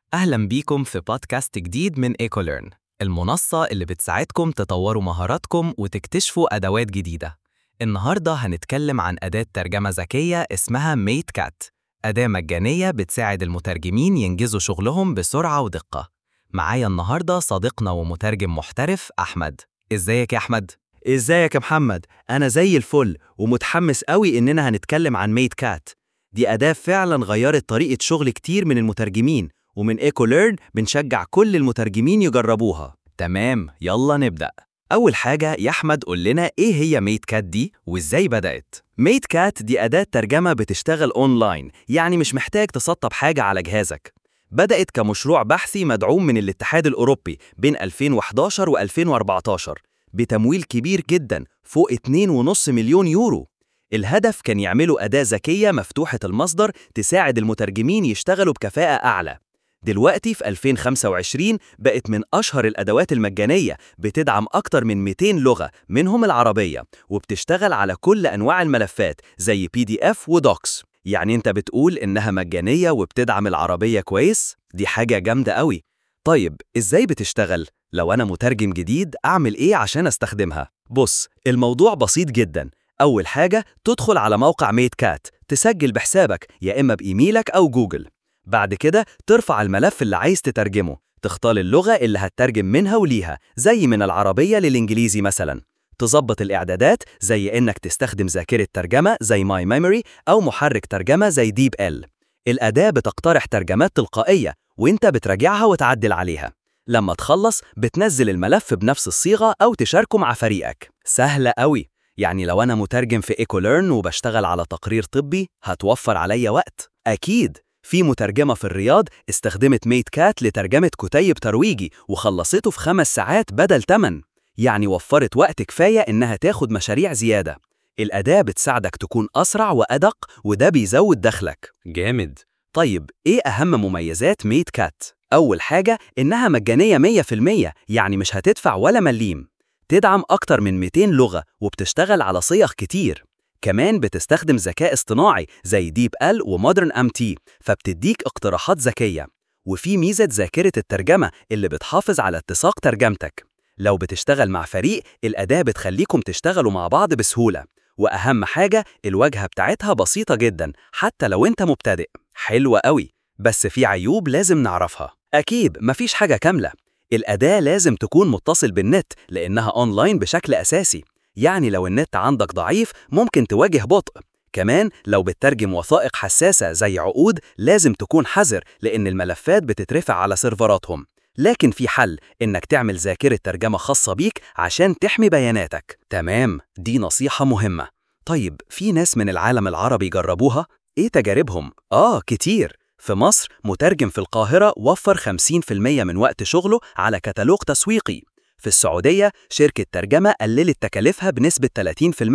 أهلا بيكم في بودكاست جديد من إيكوليرن المنصة اللي بتساعدكم تطوروا مهاراتكم وتكتشفوا أدوات جديدة النهاردة هنتكلم عن أداة ترجمة ذكية اسمها ميت كات أداة مجانية بتساعد المترجمين ينجزوا شغلهم بسرعة ودقة معايا النهاردة صديقنا ومترجم محترف أحمد إزيك يا أحمد؟ ازيك يا محمد انا زي الفل ومتحمس قوي اننا هنتكلم عن ميت كات دي اداه فعلا غيرت طريقه شغل كتير من المترجمين ومن ايكو ليرن بنشجع كل المترجمين يجربوها تمام يلا نبدأ أول حاجة يا أحمد قول لنا إيه هي ميت كات دي وإزاي بدأت؟ ميت كات دي اداه ترجمه بتشتغل اونلاين يعني مش محتاج تسطب حاجه على جهازك بدات كمشروع بحثي مدعوم من الاتحاد الاوروبي بين 2011 و2014 بتمويل كبير جدا فوق 2.5 مليون يورو الهدف كان يعملوا أداة ذكية مفتوحة المصدر تساعد المترجمين يشتغلوا بكفاءة أعلى دلوقتي في 2025 بقت من أشهر الأدوات المجانية بتدعم أكتر من 200 لغة منهم العربية وبتشتغل على كل أنواع الملفات زي بي دي اف ودوكس يعني أنت بتقول إنها مجانية وبتدعم العربية كويس؟ دي حاجة جامدة قوي طيب إزاي بتشتغل؟ لو أنا مترجم جديد أعمل إيه عشان أستخدمها؟ بص الموضوع بسيط جدا أول حاجة تدخل على موقع ميت كات تسجل بحسابك يا إما بإيميلك أو جوجل بعد كده ترفع الملف اللي عايز تترجمه تختار اللغة اللي هتترجم منها وليها زي من العربية للإنجليزي مثلا تظبط الإعدادات زي إنك تستخدم ذاكرة ترجمة زي ماي ميموري أو محرك ترجمة زي ديب ال الأداة بتقترح ترجمات تلقائية وإنت بتراجعها وتعدل عليها لما تخلص بتنزل الملف بنفس الصيغة أو تشاركه مع فريقك سهلة قوي يعني لو أنا مترجم في إيكوليرن وبشتغل على تقرير طبي هتوفر عليا وقت أكيد في مترجمة في الرياض استخدمت ميت كات لترجمة كتيب ترويجي وخلصته في خمس ساعات بدل 8 يعني وفرت وقت كفاية إنها تاخد مشاريع زيادة الأداة بتساعدك تكون أسرع وأدق وده بيزود دخلك جامد طيب إيه أهم مميزات ميت كات؟ أول حاجة إنها مجانية 100% يعني مش هتدفع ولا مليم تدعم أكتر من 200 لغة وبتشتغل على صيغ كتير كمان بتستخدم ذكاء اصطناعي زي ديب ال ومودرن ام تي فبتديك اقتراحات ذكية وفي ميزة ذاكرة الترجمة اللي بتحافظ على اتساق ترجمتك لو بتشتغل مع فريق الأداة بتخليكم تشتغلوا مع بعض بسهولة وأهم حاجة الواجهة بتاعتها بسيطة جدا حتى لو أنت مبتدئ حلوة قوي بس في عيوب لازم نعرفها أكيد مفيش حاجة كاملة الأداة لازم تكون متصل بالنت لأنها أونلاين بشكل أساسي يعني لو النت عندك ضعيف ممكن تواجه بطء كمان لو بتترجم وثائق حساسة زي عقود لازم تكون حذر لأن الملفات بتترفع على سيرفراتهم لكن في حل إنك تعمل ذاكرة ترجمة خاصة بيك عشان تحمي بياناتك تمام دي نصيحة مهمة طيب في ناس من العالم العربي جربوها؟ إيه تجاربهم؟ آه كتير في مصر مترجم في القاهرة وفر 50% من وقت شغله على كتالوج تسويقي في السعودية شركة ترجمة قللت تكاليفها بنسبة 30%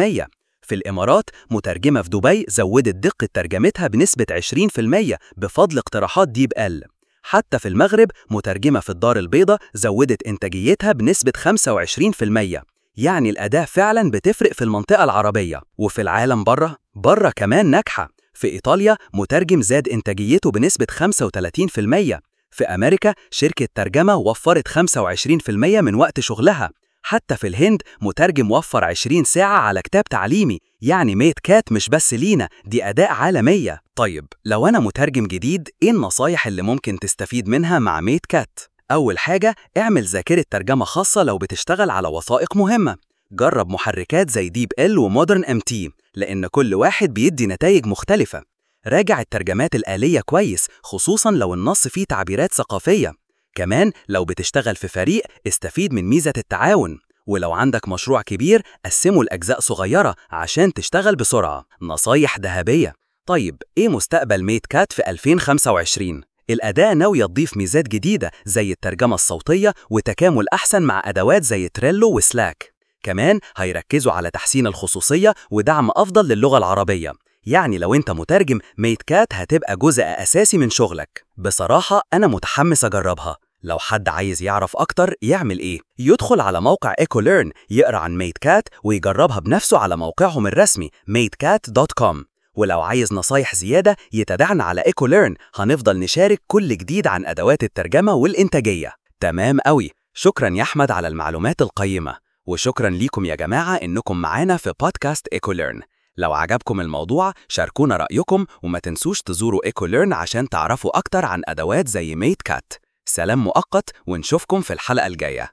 في الإمارات مترجمة في دبي زودت دقة ترجمتها بنسبة 20% بفضل اقتراحات ديب ال حتى في المغرب مترجمة في الدار البيضاء زودت إنتاجيتها بنسبة 25% يعني الأداة فعلا بتفرق في المنطقة العربية وفي العالم بره بره كمان ناجحة في إيطاليا مترجم زاد إنتاجيته بنسبة 35% في أمريكا شركة ترجمة وفرت 25% من وقت شغلها حتى في الهند مترجم وفر 20 ساعة على كتاب تعليمي يعني ميت كات مش بس لينا دي أداء عالمية طيب لو أنا مترجم جديد إيه النصايح اللي ممكن تستفيد منها مع ميت كات؟ أول حاجة اعمل ذاكرة ترجمة خاصة لو بتشتغل على وثائق مهمة جرب محركات زي ديب ال ومودرن ام تي لأن كل واحد بيدي نتائج مختلفة راجع الترجمات الآلية كويس خصوصا لو النص فيه تعبيرات ثقافية كمان لو بتشتغل في فريق استفيد من ميزة التعاون ولو عندك مشروع كبير قسمه لأجزاء صغيرة عشان تشتغل بسرعة نصايح ذهبية طيب إيه مستقبل ميت كات في 2025؟ الأداة ناوية تضيف ميزات جديدة زي الترجمة الصوتية وتكامل أحسن مع أدوات زي تريلو وسلاك كمان هيركزوا على تحسين الخصوصية ودعم أفضل للغة العربية يعني لو انت مترجم ميت كات هتبقى جزء أساسي من شغلك بصراحة أنا متحمس أجربها لو حد عايز يعرف أكتر يعمل إيه؟ يدخل على موقع إيكوليرن يقرأ عن ميت كات ويجربها بنفسه على موقعهم الرسمي matecat.com ولو عايز نصايح زيادة يتابعنا على إيكوليرن هنفضل نشارك كل جديد عن أدوات الترجمة والإنتاجية تمام قوي شكرا يا أحمد على المعلومات القيمة وشكرا ليكم يا جماعة إنكم معانا في بودكاست إيكوليرن لو عجبكم الموضوع شاركونا رأيكم وما تنسوش تزوروا إيكوليرن عشان تعرفوا أكتر عن أدوات زي ميت كات سلام مؤقت ونشوفكم في الحلقة الجاية